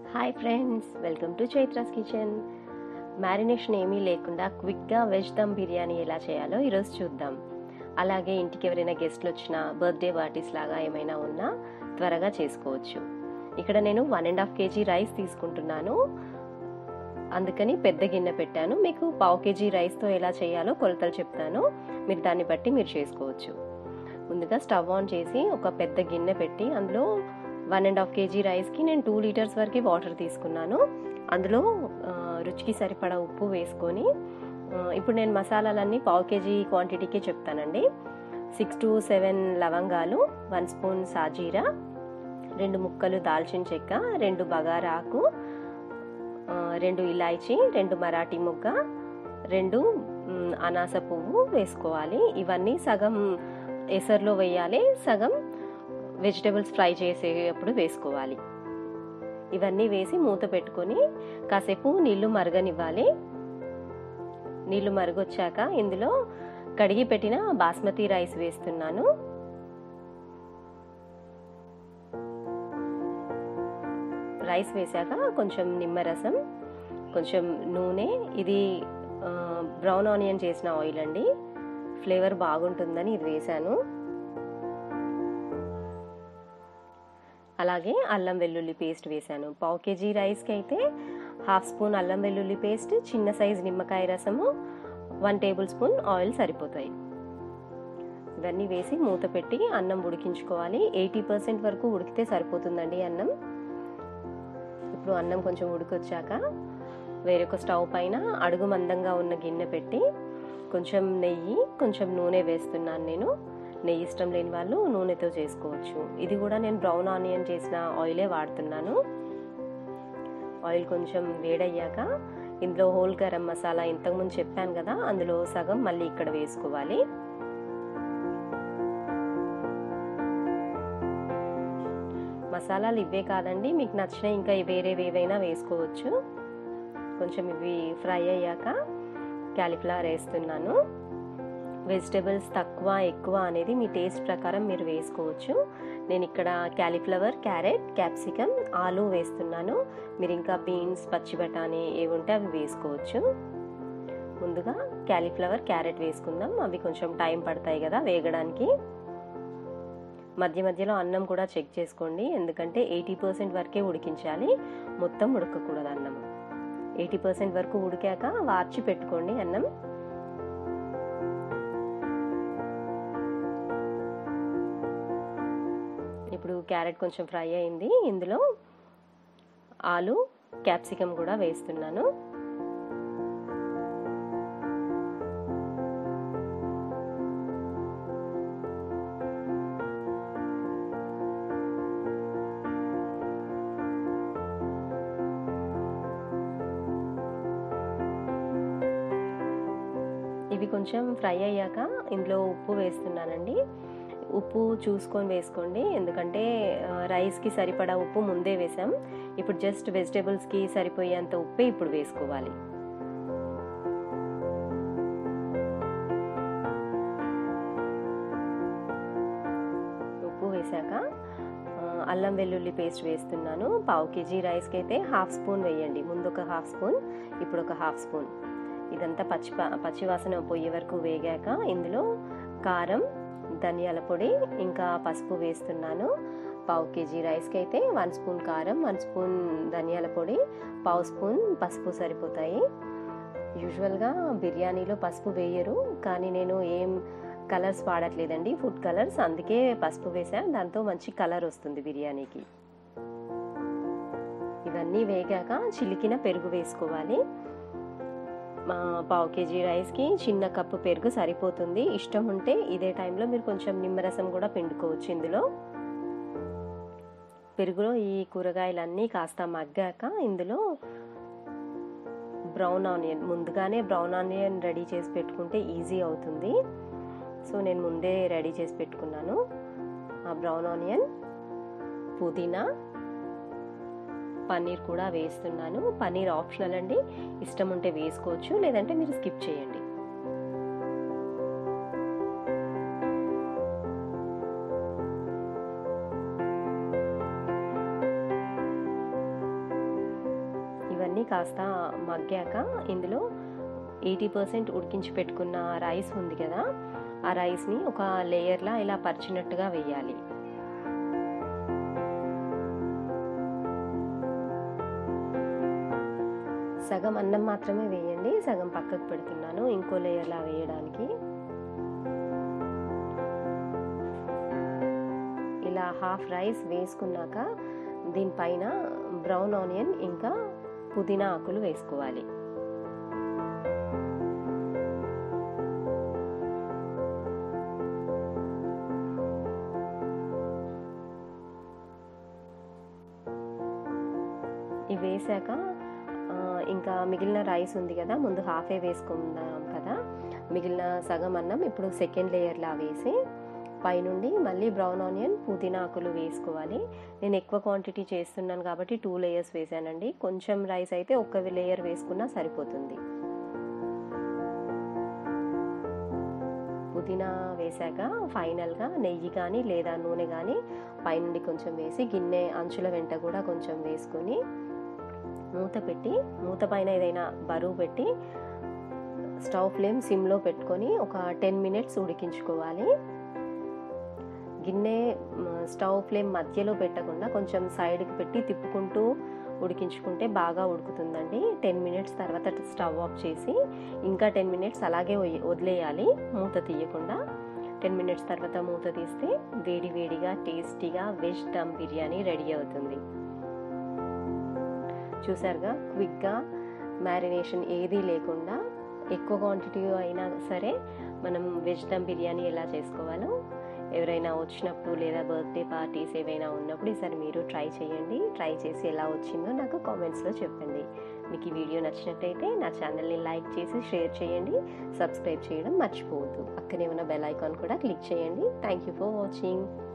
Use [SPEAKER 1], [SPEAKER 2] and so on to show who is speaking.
[SPEAKER 1] hi friends welcome to Chaitra's kitchen marination ఏమీ లేకుండా క్విక్గా వెజ్ దమ్ బిర్యానీ ఎలా చేయాలో ఈరోజు చూద్దాం అలాగే ఇంటికి ఎవరైనా గెస్ట్లు వచ్చినా బర్త్డే పార్టీస్ లాగా ఏమైనా ఉన్నా త్వరగా చేసుకోవచ్చు ఇక్కడ నేను one and half KG rice తీసుకుంటున్నాను అందుకని పెద్ద గిన్నె పెట్టాను మీకు పావు కేజీ రైస్తో ఎలా చేయాలో కొలతలు చెప్తాను మీరు దాన్ని బట్టి మీరు చేసుకోవచ్చు ముందుగా స్టవ్ ఆన్ చేసి ఒక పెద్ద గిన్నె పెట్టి అందులో వన్ అండ్ హాఫ్ కేజీ రైస్కి నేను టూ లీటర్స్ వరకు వాటర్ తీసుకున్నాను అందులో ఆ, రుచికి సరిపడా ఉప్పు వేసుకొని ఆ, ఇప్పుడు నేను మసాలాలన్నీ పావు కేజీ క్వాంటిటీకే చెప్తానండి సిక్స్ టు సెవెన్ లవంగాలు వన్ స్పూన్ సాజీరా రెండు ముక్కలు దాల్చిన చెక్క రెండు బగారా ఆకు ఆ, రెండు ఇలాయచి రెండు మరాఠీ ముగ్గ రెండు మ్, అనాస పువ్వు వేసుకోవాలి ఇవన్నీ సగం ఎసర్లో వేయాలి సగం వెజిటేబుల్స్ ఫ్రై చేసేటప్పుడు వేసుకోవాలి ఇవన్నీ వేసి మూత పెట్టుకొని కాసేపు నీళ్లు మరగనివ్వాలి నీళ్లు మరగొచ్చాక ఇందులో కడిగి పెట్టిన బాస్మతి రైస్ వేస్తున్నాను రైస్ వేసాక కొంచెం నిమ్మరసం కొంచెం నూనె ఇది ఆ, బ్రౌన్ ఆనియన్ చేసిన ఆయిల్ అండి ఫ్లేవర్ బాగుంటుందని ఇది వేశాను అలాగే అల్లం వెల్లుల్లి పేస్ట్ వేశాను పావు కేజీ రైస్కి అయితే హాఫ్ స్పూన్ అల్లం వెల్లుల్లి పేస్ట్ చిన్న సైజు నిమ్మకాయ రసము వన్ టేబుల్ స్పూన్ ఆయిల్ సరిపోతాయి ఇవన్నీ వేసి మూత పెట్టి అన్నం ఉడికించుకోవాలి ఎయిటీ పర్సెంట్ వరకు ఉడికితే సరిపోతుందండి అన్నం ఇప్పుడు అన్నం కొంచెం ఉడికొచ్చాక వేరొక స్టవ్ పైన అడుగు మందంగా ఉన్న గిన్నె పెట్టి కొంచెం నెయ్యి కొంచెం నూనె వేస్తున్నాను నేను నెయ్యి ఇష్టం లేని వాళ్ళు నూనెతో చేసుకోవచ్చు ఇది కూడా నేను బ్రౌన్ ఆనియన్ చేసిన ఆయిలే వాడుతున్నాను ఆయిల్ కొంచెం వేడయ్యాక ఇందులో హోల్ గరం మసాలా ఇంతకుముందు చెప్పాను కదా అందులో సగం మళ్ళీ ఇక్కడ వేసుకోవాలి మసాలాలు ఇవే కాదండి మీకు నచ్చిన ఇంకా వేరేవి ఏవైనా వేసుకోవచ్చు కొంచెం ఇవి ఫ్రై అయ్యాక క్యాలీఫ్లవర్ వేస్తున్నాను వెజిటేబుల్స్ తక్కువ ఎక్కువ అనేది మీ టేస్ట్ ప్రకారం మీరు వేసుకోవచ్చు నేను ఇక్కడ క్యాలీఫ్లవర్ క్యారెట్ క్యాప్సికమ్ ఆలు వేస్తున్నాను మీరు ఇంకా బీన్స్ పచ్చి బఠానీ ఏవి ఉంటే అవి వేసుకోవచ్చు ముందుగా క్యాలీఫ్లవర్ క్యారెట్ వేసుకుందాం అవి కొంచెం టైం పడతాయి కదా వేగడానికి మధ్య మధ్యలో అన్నం కూడా చెక్ చేసుకోండి ఎందుకంటే ఎయిటీ పర్సెంట్ వరకే ఉడికించాలి మొత్తం ఉడకకూడదు అన్నం ఎయిటీ పర్సెంట్ వరకు ఉడికాక వార్చి పెట్టుకోండి అన్నం ఇప్పుడు క్యారెట్ కొంచెం ఫ్రై అయింది ఇందులో ఆలు క్యాప్సికమ్ కూడా వేస్తున్నాను ఇవి కొంచెం ఫ్రై అయ్యాక ఇందులో ఉప్పు వేస్తున్నానండి ఉప్పు చూసుకొని వేసుకోండి ఎందుకంటే ఆ, రైస్కి సరిపడా ఉప్పు ముందే వేసాం ఇప్పుడు జస్ట్ వెజిటేబుల్స్కి సరిపోయేంత ఉప్పే ఇప్పుడు వేసుకోవాలి ఉప్పు వేసాక ఆ, అల్లం వెల్లుల్లి పేస్ట్ వేస్తున్నాను పావు కేజీ రైస్కి అయితే హాఫ్ స్పూన్ వేయండి ముందు ఒక హాఫ్ స్పూన్ ఇప్పుడు ఒక హాఫ్ స్పూన్ ఇదంతా పచ్చి పచ్చివాసన పోయే వరకు వేగాక ఇందులో కారం ధనియాల పొడి ఇంకా పసుపు వేస్తున్నాను పావు కేజీ రైస్కి అయితే వన్ స్పూన్ కారం వన్ స్పూన్ ధనియాల పొడి పావు స్పూన్ పసుపు సరిపోతాయి యూజువల్గా బిర్యానీలో పసుపు వేయరు కానీ నేను ఏం కలర్స్ వాడట్లేదండి ఫుడ్ కలర్స్ అందుకే పసుపు వేసా దాంతో మంచి కలర్ వస్తుంది బిర్యానీకి ఇవన్నీ వేగాక చిలికిన పెరుగు వేసుకోవాలి మా పావు కేజీ రైస్కి చిన్న కప్పు పెరుగు సరిపోతుంది ఇష్టం ఉంటే ఇదే టైంలో మీరు కొంచెం నిమ్మరసం కూడా పిండుకోవచ్చు ఇందులో పెరుగులో ఈ కూరగాయలన్నీ కాస్త మగ్గాక ఇందులో బ్రౌన్ ఆనియన్ ముందుగానే బ్రౌన్ ఆనియన్ రెడీ చేసి పెట్టుకుంటే ఈజీ అవుతుంది సో నేను ముందే రెడీ చేసి పెట్టుకున్నాను ఆ బ్రౌన్ ఆనియన్ పుదీనా పన్నీర్ కూడా వేస్తున్నాను పన్నీర్ ఆప్షనల్ అండి ఇష్టం ఉంటే వేసుకోవచ్చు లేదంటే మీరు స్కిప్ చేయండి ఇవన్నీ కాస్త మగ్గాక ఇందులో ఎయిటీ పర్సెంట్ ఉడికించి పెట్టుకున్న రైస్ ఉంది కదా ఆ రైస్ని ఒక లేయర్లా ఇలా పరిచినట్టుగా వేయాలి సగం అన్నం మాత్రమే వేయండి సగం పక్కకు పెడుతున్నాను ఇంకో లేయర్లా వేయడానికి ఇలా హాఫ్ రైస్ వేసుకున్నాక దీనిపైన బ్రౌన్ ఆనియన్ ఇంకా పుదీనా ఆకులు వేసుకోవాలి ఇవి వేసాక ఇంకా మిగిలిన రైస్ ఉంది కదా ముందు హాఫే వేసుకుందాం కదా మిగిలిన సగం అన్నం ఇప్పుడు సెకండ్ లేయర్లా వేసి పైనుండి మళ్ళీ బ్రౌన్ ఆనియన్ పుదీనా ఆకులు వేసుకోవాలి నేను ఎక్కువ క్వాంటిటీ చేస్తున్నాను కాబట్టి టూ లేయర్స్ వేసానండి కొంచెం రైస్ అయితే ఒక్క లేయర్ వేసుకున్నా సరిపోతుంది పుదీనా వేసాక ఫైనల్గా నెయ్యి కానీ లేదా నూనె కానీ పైనుండి కొంచెం వేసి గిన్నె అంచుల వెంట కూడా కొంచెం వేసుకొని మూత పెట్టి మూత పైన ఏదైనా బరువు పెట్టి స్టవ్ ఫ్లేమ్ సిమ్లో పెట్టుకొని ఒక టెన్ మినిట్స్ ఉడికించుకోవాలి గిన్నె స్టవ్ ఫ్లేమ్ మధ్యలో పెట్టకుండా కొంచెం సైడ్కి పెట్టి తిప్పుకుంటూ ఉడికించుకుంటే బాగా ఉడుకుతుందండి టెన్ మినిట్స్ తర్వాత స్టవ్ ఆఫ్ చేసి ఇంకా టెన్ మినిట్స్ అలాగే వదిలేయాలి మూత తీయకుండా టెన్ మినిట్స్ తర్వాత మూత తీస్తే వేడి వేడిగా టేస్టీగా వెజ్ దమ్ బిర్యానీ రెడీ అవుతుంది చూసారుగా క్విక్గా మ్యారినేషన్ ఏదీ లేకుండా ఎక్కువ క్వాంటిటీ అయినా సరే మనం వెజ్ దమ్ బిర్యానీ ఎలా చేసుకోవాలో ఎవరైనా వచ్చినప్పుడు లేదా బర్త్డే పార్టీస్ ఏవైనా ఉన్నప్పుడు ఈసారి మీరు ట్రై చేయండి ట్రై చేసి ఎలా వచ్చిందో నాకు కామెంట్స్లో చెప్పండి మీకు ఈ వీడియో నచ్చినట్టయితే నా ఛానల్ని లైక్ చేసి షేర్ చేయండి సబ్స్క్రైబ్ చేయడం మర్చిపోవద్దు పక్కనే ఉన్న బెల్ ఐకాన్ కూడా క్లిక్ చేయండి థ్యాంక్ యూ ఫర్ వాచింగ్